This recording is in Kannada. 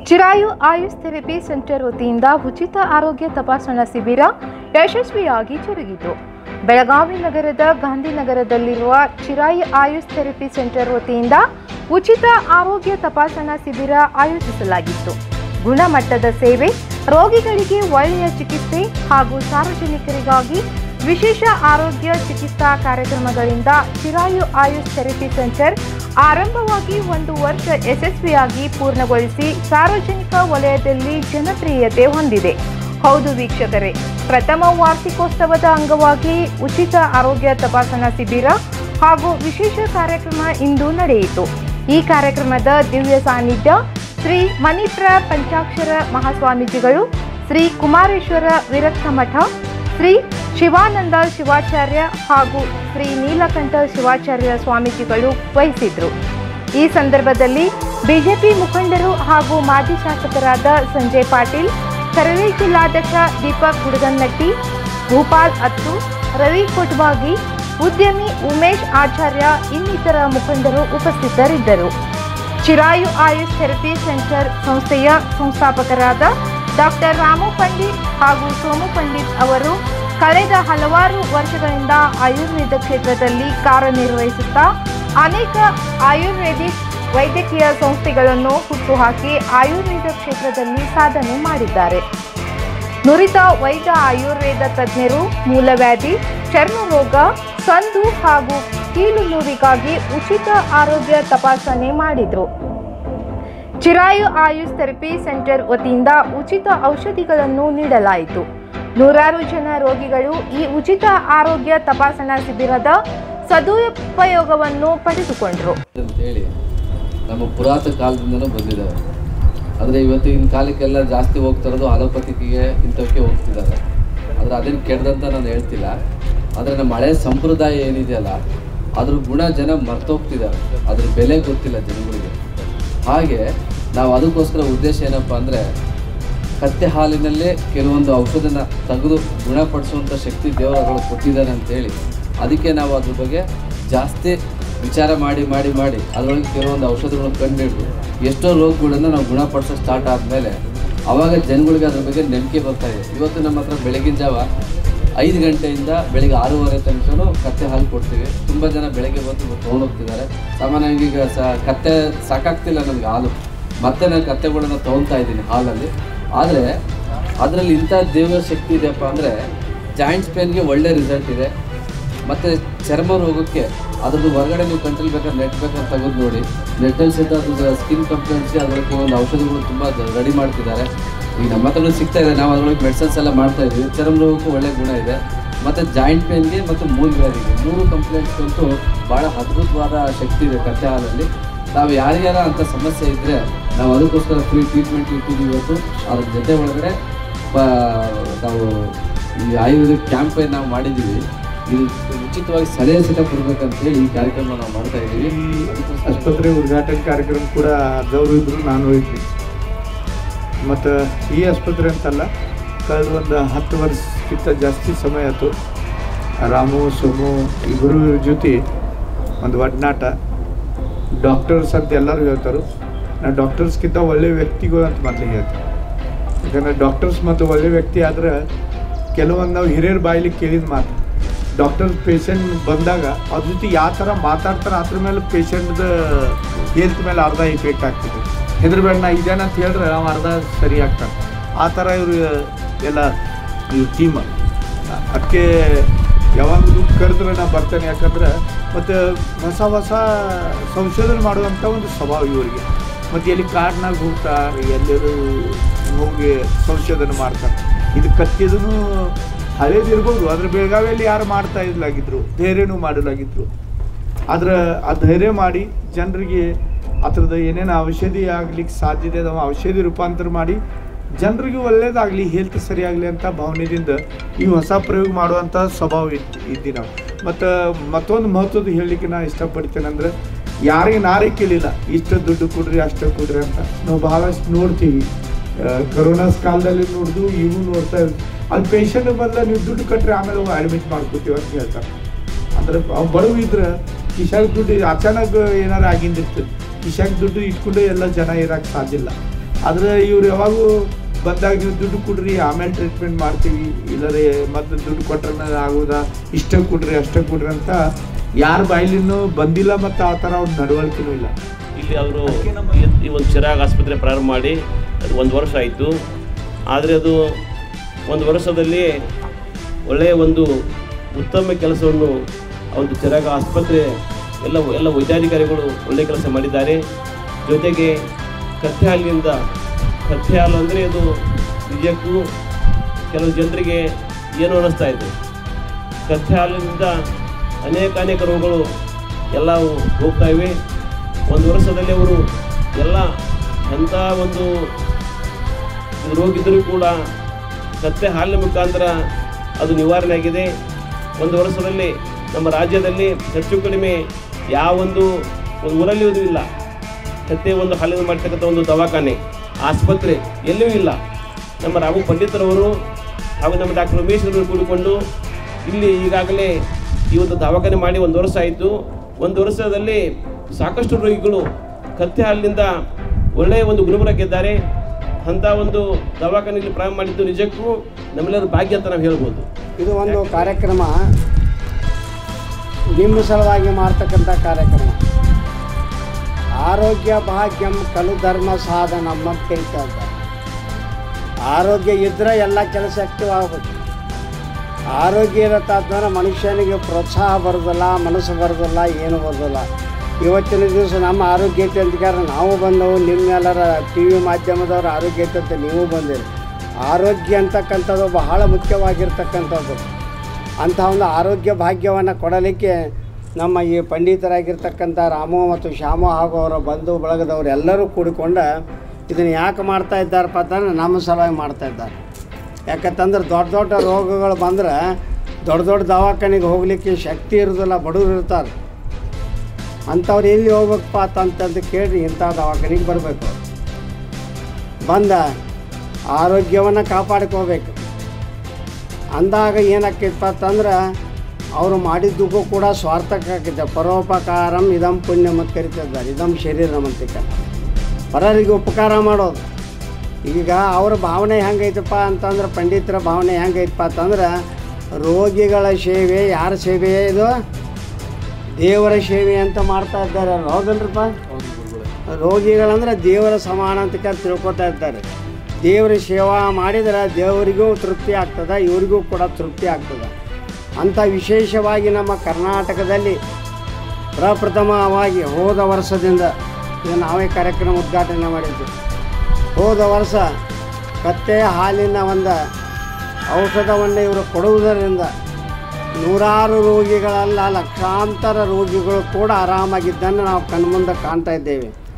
ಚಿರಾಯು ಆಯುಷ್ ಥೆರಪಿ ಸೆಂಟರ್ ವತಿಯಿಂದ ಉಚಿತ ಆರೋಗ್ಯ ತಪಾಸಣಾ ಶಿಬಿರ ಯಶಸ್ವಿಯಾಗಿ ಜರುಗಿತು ಬೆಳಗಾವಿ ನಗರದ ಗಾಂಧಿನಗರದಲ್ಲಿರುವ ಚಿರಾಯು ಆಯುಷ್ ಥೆರಪಿ ಸೆಂಟರ್ ವತಿಯಿಂದ ಉಚಿತ ಆರೋಗ್ಯ ತಪಾಸಣಾ ಶಿಬಿರ ಆಯೋಜಿಸಲಾಗಿತ್ತು ಗುಣಮಟ್ಟದ ಸೇವೆ ರೋಗಿಗಳಿಗೆ ಒಳ್ಳೆಯ ಚಿಕಿತ್ಸೆ ಹಾಗೂ ಸಾರ್ವಜನಿಕರಿಗಾಗಿ ವಿಶೇಷ ಆರೋಗ್ಯ ಚಿಕಿತ್ಸಾ ಕಾರ್ಯಕ್ರಮಗಳಿಂದ ಚಿರಾಯು ಆಯುಷ್ ಥೆರಪಿ ಸೆಂಟರ್ ಆರಂಭವಾಗಿ ಒಂದು ವರ್ಷ ಯಶಸ್ವಿಯಾಗಿ ಪೂರ್ಣಗೊಳಿಸಿ ಸಾರ್ವಜನಿಕ ವಲಯದಲ್ಲಿ ಜನಪ್ರಿಯತೆ ಹೊಂದಿದೆ ಹೌದು ವೀಕ್ಷಕರೇ ಪ್ರಥಮ ವಾರ್ಷಿಕೋತ್ಸವದ ಅಂಗವಾಗಿ ಉಚಿತ ಆರೋಗ್ಯ ತಪಾಸಣಾ ಶಿಬಿರ ಹಾಗೂ ವಿಶೇಷ ಕಾರ್ಯಕ್ರಮ ಇಂದು ನಡೆಯಿತು ಈ ಕಾರ್ಯಕ್ರಮದ ದಿವ್ಯ ಸಾನ್ನಿಧ್ಯ ಶ್ರೀ ಮಣಿಪ್ರ ಪಂಚಾಕ್ಷರ ಮಹಾಸ್ವಾಮೀಜಿಗಳು ಶ್ರೀ ಕುಮಾರೇಶ್ವರ ವಿರಕ್ತ ಮಠ ಶ್ರೀ ಶಿವಾನಂದ ಶಿವಾಚಾರ್ಯ ಹಾಗೂ ಶ್ರೀ ನೀಲಕಂಠ ಶಿವಾಚಾರ್ಯ ಸ್ವಾಮೀಜಿಗಳು ವಹಿಸಿದ್ರು ಈ ಸಂದರ್ಭದಲ್ಲಿ ಬಿಜೆಪಿ ಮುಖಂಡರು ಹಾಗೂ ಮಾಜಿ ಶಾಸಕರಾದ ಸಂಜಯ್ ಪಾಟೀಲ್ ಕರವೇ ಜಿಲ್ಲಾಧ್ಯಕ್ಷ ದೀಪಕ್ ಗುಡಗನ್ನಟ್ಟಿ ಭೂಪಾಲ್ ಅತ್ತು ರವಿ ಕೊಟ್ವಾಗಿ ಉದ್ಯಮಿ ಉಮೇಶ್ ಆಚಾರ್ಯ ಇನ್ನಿತರ ಮುಖಂಡರು ಉಪಸ್ಥಿತರಿದ್ದರು ಚಿರಾಯು ಆಯುಷ್ ಥೆರಪಿ ಸೆಂಟರ್ ಸಂಸ್ಥೆಯ ಸಂಸ್ಥಾಪಕರಾದ ಡಾಕ್ಟರ್ ರಾಮು ಪಂಡಿತ್ ಹಾಗೂ ಸೋಮು ಪಂಡಿತ್ ಅವರು ಕಳೆದ ಹಲವಾರು ವರ್ಷಗಳಿಂದ ಆಯುರ್ವೇದ ಕ್ಷೇತ್ರದಲ್ಲಿ ಕಾರ್ಯನಿರ್ವಹಿಸುತ್ತಾ ಅನೇಕ ಆಯುರ್ವೇದಿಕ್ ವೈದ್ಯಕೀಯ ಸಂಸ್ಥೆಗಳನ್ನು ಹುಟ್ಟುಹಾಕಿ ಆಯುರ್ವೇದ ಕ್ಷೇತ್ರದಲ್ಲಿ ಸಾಧನೆ ಮಾಡಿದ್ದಾರೆ ನುರಿತ ವೈದ್ಯ ಆಯುರ್ವೇದ ತಜ್ಞರು ಮೂಲವ್ಯಾಧಿ ಚರ್ಮರೋಗ ಸಂದು ಹಾಗೂ ಕೀಲು ನೋವಿಗಾಗಿ ಉಚಿತ ಆರೋಗ್ಯ ತಪಾಸಣೆ ಮಾಡಿದ್ರು ಚಿರಾಯು ಆಯುಷ್ ಥೆರಪಿ ಸೆಂಟರ್ ವತಿಯಿಂದ ಉಚಿತ ಔಷಧಿಗಳನ್ನು ನೀಡಲಾಯಿತು ನೂರಾರು ಜನ ರೋಗಿಗಳು ಈ ಉಚಿತ ಆರೋಗ್ಯ ತಪಾಸಣಾ ಶಿಬಿರದ ಸದುಪಯೋಗವನ್ನು ಪಡೆದುಕೊಂಡರು ಅಂತೇಳಿ ನಮ್ಮ ಪುರಾತ ಕಾಲದಿಂದನೂ ಬಂದಿದ್ದಾವೆ ಆದರೆ ಇವತ್ತಿನ ಕಾಲಕ್ಕೆಲ್ಲ ಜಾಸ್ತಿ ಹೋಗ್ತಿರೋದು ಅಲೋಪತಿಗೆ ಇಂಥವಕ್ಕೆ ಹೋಗ್ತಿದ್ದಾರೆ ಆದರೆ ಅದೇನು ಕೆಡ್ದಂತ ನಾನು ಹೇಳ್ತಿಲ್ಲ ಆದರೆ ನಮ್ಮ ಹಳೆ ಸಂಪ್ರದಾಯ ಏನಿದೆಯಲ್ಲ ಅದ್ರ ಗುಣ ಜನ ಮರ್ತೋಗ್ತಿದ್ದಾರೆ ಅದ್ರ ಬೆಲೆ ಗೊತ್ತಿಲ್ಲ ಜನಗಳಿಗೆ ಹಾಗೆ ನಾವು ಅದಕ್ಕೋಸ್ಕರ ಉದ್ದೇಶ ಏನಪ್ಪ ಅಂದರೆ ಕತ್ತೆ ಹಾಲಿನಲ್ಲೇ ಕೆಲವೊಂದು ಔಷಧನ ತೆಗೆದು ಗುಣಪಡಿಸುವಂಥ ಶಕ್ತಿ ದೇವರುಗಳು ಕೊಟ್ಟಿದ್ದಾನೆ ಅಂತೇಳಿ ಅದಕ್ಕೆ ನಾವು ಅದ್ರ ಬಗ್ಗೆ ಜಾಸ್ತಿ ವಿಚಾರ ಮಾಡಿ ಮಾಡಿ ಮಾಡಿ ಅದರೊಳಗೆ ಕೆಲವೊಂದು ಔಷಧಗಳನ್ನ ಕಂಡುಹಿಡಿದು ಎಷ್ಟೋ ರೋಗಗಳನ್ನು ನಾವು ಗುಣಪಡಿಸೋ ಸ್ಟಾರ್ಟ್ ಆದಮೇಲೆ ಆವಾಗ ಜನಗಳಿಗೆ ಅದ್ರ ಬಗ್ಗೆ ನಂಬಿಕೆ ಬರ್ತಾ ಇದೆ ಇವತ್ತು ನಮ್ಮ ಹತ್ರ ಬೆಳಗಿನ ಜಾವ ಐದು ಗಂಟೆಯಿಂದ ಬೆಳಿಗ್ಗೆ ಆರೂವರೆ ತನಕನೂ ಕತ್ತೆ ಹಾಲು ಕೊಡ್ತೀವಿ ತುಂಬ ಜನ ಬೆಳಗ್ಗೆ ಬಂದು ತೊಗೊಂಡೋಗ್ತಿದ್ದಾರೆ ಸಾಮಾನ್ಯವಾಗಿ ಈಗ ಸ ಕತ್ತೆ ಸಾಕಾಗ್ತಿಲ್ಲ ನನಗೆ ಹಾಲು ಮತ್ತೆ ನಾನು ಕತ್ತೆಗಳನ್ನ ತೊಗೊತಾ ಇದ್ದೀನಿ ಹಾಲಲ್ಲಿ ಆದರೆ ಅದರಲ್ಲಿ ಇಂಥ ದೇವರ ಶಕ್ತಿ ಇದೆಯಪ್ಪ ಅಂದರೆ ಜಾಯಿಂಟ್ಸ್ ಪೇನ್ಗೆ ಒಳ್ಳೆ ರಿಸಲ್ಟ್ ಇದೆ ಮತ್ತು ಚರ್ಮ ರೋಗಕ್ಕೆ ಅದ್ರದ್ದು ಹೊರಗಡೆ ನೀವು ಕಂಟ್ರೋಲ್ ಬೇಕಾದ್ರೆ ನೆಟ್ ಬೇಕಾದ್ರೆ ತೆಗೆದು ನೋಡಿ ನೆಟ್ಟಲ್ಲಿ ಸಹಿತ ಅದ್ರ ಸ್ಕಿನ್ ಕಂಪ್ಲೇಂಟ್ಸ್ಗೆ ಅದಕ್ಕೆ ಒಂದು ಔಷಧಿಗಳು ತುಂಬ ರೆಡಿ ಮಾಡ್ತಿದ್ದಾರೆ ಈಗ ನಮ್ಮ ಹತ್ರನೂ ಸಿಗ್ತಾ ಇದೆ ನಾವು ಅದರೊಳಗೆ ಮೆಡಿಸನ್ಸ್ ಎಲ್ಲ ಮಾಡ್ತಾ ಇದ್ದೀವಿ ಚರ್ಮ ರೋಗಕ್ಕೂ ಒಳ್ಳೆ ಗುಣ ಇದೆ ಮತ್ತು ಜಾಯಿಂಟ್ ಪೇನ್ಗೆ ಮತ್ತು ಮೂಲ್ವ್ಯಾಧಿಗೆ ಮೂರು ಕಂಪ್ಲೇಂಟ್ಸ್ಗಂತೂ ಭಾಳ ಅದ್ಭುತವಾದ ಶಕ್ತಿ ಇದೆ ಕತ್ತೆ ಹಾಲಲ್ಲಿ ನಾವು ಯಾರಿಗಾರ ಅಂತ ಸಮಸ್ಯೆ ಇದ್ದರೆ ನಾವು ಅದಕ್ಕೋಸ್ಕರ ಫ್ರೀ ಟ್ರೀಟ್ಮೆಂಟ್ ಇಟ್ಟಿದ್ದೀವಿ ಇವತ್ತು ಅದ್ರ ಜೊತೆ ಒಳಗಡೆ ಪ- ನಾವು ಈ ಆಯುರ್ವೇದಿಕ್ ಕ್ಯಾಂಪ್ ಏನು ನಾವು ಮಾಡಿದ್ದೀವಿ ಇದು ಉಚಿತವಾಗಿ ಸಲಹೆ ಸಹಿತ ಕೊಡ್ಬೇಕಂತ ಹೇಳಿ ಈ ಕಾರ್ಯಕ್ರಮ ನಾವು ಮಾಡ್ತಾ ಇದ್ದೀವಿ ಈ ಆಸ್ಪತ್ರೆ ಉದ್ಘಾಟನೆ ಕಾರ್ಯಕ್ರಮ ಕೂಡ ಅರ್ಧವರು ಇದ್ರು ನಾನು ಹೋಗಿದ್ವಿ ಮತ್ತು ಈ ಆಸ್ಪತ್ರೆ ಅಂತಲ್ಲ ಕಳೆದ ಒಂದು ಹತ್ತು ವರ್ಷಕ್ಕಿಂತ ಜಾಸ್ತಿ ಸಮಯ ಆಯಿತು ರಾಮು ಸೋಮು ಇಬ್ಬರು ಜೊತೆ ಒಂದು ಒಡನಾಟ ಡಾಕ್ಟರ್ಸ್ ಅಂತ ಎಲ್ಲರೂ ಹೇಳ್ತಾರೆ ನಾ ಡಾಕ್ಟರ್ಸ್ಗಿಂತ ಒಳ್ಳೆ ವ್ಯಕ್ತಿಗಳು ಅಂತ ಮೊದಲಿಗೆ ಹೇಳ್ತೀನಿ ಯಾಕಂದರೆ ಡಾಕ್ಟರ್ಸ್ ಮತ್ತು ಒಳ್ಳೆ ವ್ಯಕ್ತಿ ಆದ್ರೆ ಕೆಲವೊಂದು ನಾವು ಹಿರಿಯರ ಬಾಯಲ್ಲಿ ಕೇಳಿದ ಮಾತು ಡಾಕ್ಟರ್ ಪೇಷಂಟ್ ಬಂದಾಗ ಅದ್ರ ಜೊತೆ ಯಾವ ಥರ ಮಾತಾಡ್ತಾರೆ ಅದ್ರ ಮೇಲೆ ಪೇಷಂಟ್ದ ಹೆಲ್ತ್ ಮೇಲೆ ಅರ್ಧ ಇಫೆಕ್ಟ್ ಆಗ್ತದೆ ಹೆದರ್ಬೇಡ ನಾ ಇದೇನ ಅಂತ ಹೇಳಿದ್ರೆ ಅವ ಅರ್ಧ ಸರಿ ಆಗ್ತಾನೆ ಆ ಥರ ಇವರು ಎಲ್ಲ ಇವ್ರ ಟೀಮ್ ಅದಕ್ಕೆ ಯಾವಾಗಲೂ ಕರೆದ್ರೆ ನಾ ಬರ್ತೇನೆ ಯಾಕಂದ್ರೆ ಮತ್ತು ಹೊಸ ಹೊಸ ಸಂಶೋಧನೆ ಮಾಡುವಂಥ ಒಂದು ಸ್ವಭಾವ ಇವರಿಗೆ ಮತ್ತು ಎಲ್ಲಿ ಕಾಡ್ನಾಗ ಹೋಗ್ತಾರೆ ಎಲ್ಲರೂ ಹೋಗಿ ಸಂಶೋಧನೆ ಮಾಡ್ತಾರೆ ಇದು ಕತ್ತಿದೂ ಹಳೇದಿರ್ಬೋದು ಆದ್ರೆ ಬೆಳಗಾವಿಯಲ್ಲಿ ಯಾರು ಮಾಡ್ತಾ ಇದ್ಲಾಗಿದ್ರು ಧೈರ್ಯನೂ ಮಾಡಲಾಗಿದ್ರು ಆದ್ರೆ ಆ ಧೈರ್ಯ ಮಾಡಿ ಜನರಿಗೆ ಅದ್ರದ್ದು ಏನೇನು ಔಷಧಿ ಆಗ್ಲಿಕ್ಕೆ ಸಾಧ್ಯತೆ ಅದಾವ ಔಷಧಿ ರೂಪಾಂತರ ಮಾಡಿ ಜನರಿಗೆ ಒಳ್ಳೇದಾಗಲಿ ಹೆಲ್ತ್ ಸರಿಯಾಗಲಿ ಅಂತ ಭಾವನೆಯಿಂದ ಈ ಹೊಸ ಪ್ರಯೋಗ ಮಾಡುವಂಥ ಸ್ವಭಾವ ಇದ್ ಇದ್ದಿ ನಾವು ಮತ್ತು ಮತ್ತೊಂದು ಮಹತ್ವದ ಹೇಳಲಿಕ್ಕೆ ನಾನು ಇಷ್ಟಪಡ್ತೇನೆ ಅಂದರೆ ಯಾರಿಗೆ ನಾರೇ ಕೇಳಿಲ್ಲ ಇಷ್ಟು ದುಡ್ಡು ಕೊಡ್ರಿ ಅಷ್ಟು ಕೊಡ್ರಿ ಅಂತ ನಾವು ಬಹಳಷ್ಟು ನೋಡ್ತೀವಿ ಆ, ಕರೋನಾಸ್ ಕಾಲದಲ್ಲಿ ನೋಡ್ದು ಇವು ನೋಡ್ತಾ ಇದ್ವಿ ಅಲ್ಲಿ ಪೇಷಂಟ್ ಬಂದ ನೀವು ದುಡ್ಡು ಕಟ್ರಿ ಆಮೇಲೆ ಅಡ್ಮಿಟ್ ಮಾಡ್ಕೋತೀವಿ ಅಂತ ಹೇಳ್ತಾರೆ ಅಂದ್ರೆ ಅವ್ ಬಡವ ಇದ್ರೆ ಕಿಶಾಕ್ ದುಡ್ಡು ಅಚಾನಕ್ ಏನಾರ ಆಗಿಂದಿರ್ತದೆ ಕಿಶಾಕ್ ದುಡ್ಡು ಇಟ್ಕೊಂಡು ಎಲ್ಲ ಜನ ಇರಕ್ಕೆ ಸಾಧ್ಯ ಇಲ್ಲ ಆದರೆ ಇವ್ರು ಯಾವಾಗೂ ಬಂದಾಗ ನೀವು ದುಡ್ಡು ಕೊಡ್ರಿ ಆಮೇಲೆ ಟ್ರೀಟ್ಮೆಂಟ್ ಮಾಡ್ತೀವಿ ಇಲ್ಲರೆ ಮತ್ತೆ ದುಡ್ಡು ಕೊಟ್ರೆ ಆಗೋದಾ ಇಷ್ಟ ಕೊಡ್ರಿ ಅಷ್ಟ ಕೊಡ್ರಿ ಅಂತ ಯಾರ ಬಾಯ್ಲಿನೂ ಬಂದಿಲ್ಲ ಮತ್ತು ಆ ಥರ ಅವ್ರ ನಡವಳಿಕೆನೂ ಇಲ್ಲ ಇಲ್ಲಿ ಅವರು ಈ ಒಂದು ಚಿರಾಗ್ ಆಸ್ಪತ್ರೆ ಪ್ರಾರಂಭ ಮಾಡಿ ಅದು ಒಂದು ವರ್ಷ ಆಯಿತು ಆದರೆ ಅದು ಒಂದು ವರ್ಷದಲ್ಲಿ ಒಳ್ಳೆಯ ಒಂದು ಉತ್ತಮ ಕೆಲಸವನ್ನು ಆ ಒಂದು ಚಿರಾಗ ಆಸ್ಪತ್ರೆ ಎಲ್ಲ ಎಲ್ಲ ವೈದ್ಯಾಧಿಕಾರಿಗಳು ಒಳ್ಳೆಯ ಕೆಲಸ ಮಾಡಿದ್ದಾರೆ ಜೊತೆಗೆ ಕತ್ತೆ ಹಾಲಿನಿಂದ ಕತ್ತೆ ಹಾಲು ಅಂದರೆ ಅದು ನಿಜಕ್ಕೂ ಕೆಲವು ಜನರಿಗೆ ಏನು ಅನ್ನಿಸ್ತಾ ಇದೆ ಕತ್ತೆ ಹಾಲಿನಿಂದ ಅನೇಕ ಅನೇಕ ರೋಗಗಳು ಎಲ್ಲ ಹೋಗ್ತಾ ಇವೆ ಒಂದು ವರ್ಷದಲ್ಲಿ ಅವರು ಎಲ್ಲ ಅಂಥ ಒಂದು ರೋಗಿದ್ದರೂ ಕೂಡ ಕತ್ತೆ ಹಾಲಿನ ಮುಖಾಂತರ ಅದು ನಿವಾರಣೆ ಆಗಿದೆ ಒಂದು ವರ್ಷದಲ್ಲಿ ನಮ್ಮ ರಾಜ್ಯದಲ್ಲಿ ಹೆಚ್ಚು ಕಡಿಮೆ ಯಾವೊಂದು ಒಂದು ಊರಲ್ಲಿ ಇದು ಇಲ್ಲ ಕತ್ತೆ ಒಂದು ಹಾಲಿನ ಮಾಡ್ತಕ್ಕಂಥ ಒಂದು ದವಾಖಾನೆ ಆಸ್ಪತ್ರೆ ಎಲ್ಲಿಯೂ ಇಲ್ಲ ನಮ್ಮ ರಾಮು ಪಂಡಿತರವರು ಹಾಗೂ ನಮ್ಮ ಡಾಕ್ಟರ್ ಉಮೇಶ್ ಅವರು ಕೂಡಿಕೊಂಡು ಇಲ್ಲಿ ಈಗಾಗಲೇ ಈ ಒಂದು ದವಾಖಾನೆ ಮಾಡಿ ಒಂದು ವರ್ಷ ಆಯಿತು ಒಂದು ವರ್ಷದಲ್ಲಿ ಸಾಕಷ್ಟು ರೋಗಿಗಳು ಕತ್ತೆ ಹಾಲಿನಿಂದ ಒಳ್ಳೆಯ ಒಂದು ಗುಣಮುಖರಾಗಿದ್ದಾರೆ ಅಂಥ ಒಂದು ದವಾಖಾನೆಯಲ್ಲಿ ಪ್ರಾರಂಭ ಮಾಡಿದ್ದು ನಿಜಕ್ಕೂ ನಮ್ಮೆಲ್ಲರ ಭಾಗ್ಯ ಅಂತ ನಾವು ಹೇಳ್ಬೋದು ಇದು ಒಂದು ಕಾರ್ಯಕ್ರಮ ನಿಮ್ಮ ಸಲುವಾಗಿ ಮಾಡ್ತಕ್ಕಂಥ ಕಾರ್ಯಕ್ರಮ ಆರೋಗ್ಯ ಭಾಗ್ಯಂ ಕಲು ಧರ್ಮ ಸಾಧನಂ ಅಂತ ಕರಿತಾ ಇದ್ದಾರೆ ಆರೋಗ್ಯ ಇದ್ದರೆ ಎಲ್ಲ ಕೆಲಸ ಆಕ್ಟಿವ್ ಆಗ್ಬೇಕು ಆರೋಗ್ಯ ಇರತ್ತಾದ್ಮೇಲೆ ಮನುಷ್ಯನಿಗೆ ಪ್ರೋತ್ಸಾಹ ಬರೋದಿಲ್ಲ ಮನಸ್ಸು ಬರೋದಿಲ್ಲ ಏನು ಬರೋದಿಲ್ಲ ಇವತ್ತಿನ ದಿವಸ ನಮ್ಮ ಆರೋಗ್ಯ ಐತೆ ಅಂತಿಗಾರ ನಾವು ಬಂದವು ನಿಮ್ಮೆಲ್ಲರ ಟಿ ವಿ ಮಾಧ್ಯಮದವ್ರ ಆರೋಗ್ಯ ಐತೆ ಅಂತ ನೀವು ಬಂದಿರಿ ಆರೋಗ್ಯ ಅಂತಕ್ಕಂಥದ್ದು ಬಹಳ ಮುಖ್ಯವಾಗಿರ್ತಕ್ಕಂಥದ್ದು ಅಂಥ ಒಂದು ಆರೋಗ್ಯ ಭಾಗ್ಯವನ್ನು ಕೊಡಲಿಕ್ಕೆ ನಮ್ಮ ಈ ಪಂಡಿತರಾಗಿರ್ತಕ್ಕಂಥ ರಾಮು ಮತ್ತು ಶ್ಯಾಮು ಹಾಗೂ ಅವರ ಬಂಧು ಬಳಗದವರು ಎಲ್ಲರೂ ಕೂಡಿಕೊಂಡು ಇದನ್ನು ಯಾಕೆ ಮಾಡ್ತಾ ಇದ್ದಾರಪ್ಪ ಅಂತಂದ್ರೆ ನಮ್ಮ ಸಲುವಾಗಿ ಮಾಡ್ತಾ ಇದ್ದಾರೆ ಯಾಕಂತಂದ್ರೆ ದೊಡ್ಡ ದೊಡ್ಡ ರೋಗಗಳು ಬಂದ್ರೆ ದೊಡ್ಡ ದೊಡ್ಡ ದವಾಖಾನೆಗೆ ಹೋಗಲಿಕ್ಕೆ ಶಕ್ತಿ ಇರೋದಿಲ್ಲ ಬಡವರು ಇರ್ತಾರೆ ಅಂಥವ್ರು ಎಲ್ಲಿ ಹೋಗ್ಬೇಕಪ್ಪ ಅಂತಂತಂದು ಕೇಳಿ ಇಂಥ ದವಾಖಾನೆಗೆ ಬರಬೇಕು ಬಂದ ಆರೋಗ್ಯವನ್ನು ಕಾಪಾಡ್ಕೋಬೇಕು ಅಂದಾಗ ಏನಾಕೈತಪ್ಪ ಅಂತಂದ್ರೆ ಅವರು ಮಾಡಿದ್ದಕ್ಕೂ ಕೂಡ ಸ್ವಾರ್ಥಕ್ಕಾಗಿದೆ ಪರೋಪಕಾರಂ ಇದಂ ಪುಣ್ಯಂ ಅಂತ ಕರಿತಿದ್ದಾರೆ ಇದಂ ಶರೀರಂ ಅಂತ ಪರರಿಗೆ ಉಪಕಾರ ಮಾಡೋದು ಈಗ ಅವ್ರ ಭಾವನೆ ಹೆಂಗೈತಪ್ಪ ಅಂತಂದ್ರೆ ಪಂಡಿತರ ಭಾವನೆ ಹೆಂಗೈತಪ್ಪ ಅಂತಂದ್ರೆ ರೋಗಿಗಳ ಸೇವೆ ಯಾರ ಸೇವೆ ಇದು ದೇವರ ಸೇವೆ ಅಂತ ಮಾಡ್ತಾ ಇದ್ದಾರೆ ಅವ್ರು. ಹೌದಲ್ರಿಪ್ಪ ರೋಗಿಗಳಂದ್ರೆ ದೇವರ ಸಮಾನ ಅಂತ ಕರ್ ತಿಳ್ಕೊತಾ ಇದ್ದಾರೆ ದೇವರ ಸೇವಾ ಮಾಡಿದ್ರೆ ದೇವರಿಗೂ ತೃಪ್ತಿ ಆಗ್ತದೆ ಇವರಿಗೂ ಕೂಡ ತೃಪ್ತಿ ಆಗ್ತದೆ ಅಂಥ ವಿಶೇಷವಾಗಿ ನಮ್ಮ ಕರ್ನಾಟಕದಲ್ಲಿ ಪ್ರಪ್ರಥಮವಾಗಿ ಹೋದ ವರ್ಷದಿಂದ ಇದು ನಾವೇ ಕಾರ್ಯಕ್ರಮ ಉದ್ಘಾಟನೆ ಮಾಡಿದ್ವಿ ಹೋದ ವರ್ಷ ಕತ್ತೆ ಹಾಲಿನ ಒಂದು ಔಷಧವನ್ನು ಇವರು ಕೊಡುವುದರಿಂದ ನೂರಾರು ರೋಗಿಗಳಲ್ಲ ಲಕ್ಷಾಂತರ ರೋಗಿಗಳು ಕೂಡ ಆರಾಮಾಗಿದ್ದನ್ನು ನಾವು ಕಣ್ಮುಂದೆ ಕಾಣ್ತಾ ಇದ್ದೇವೆ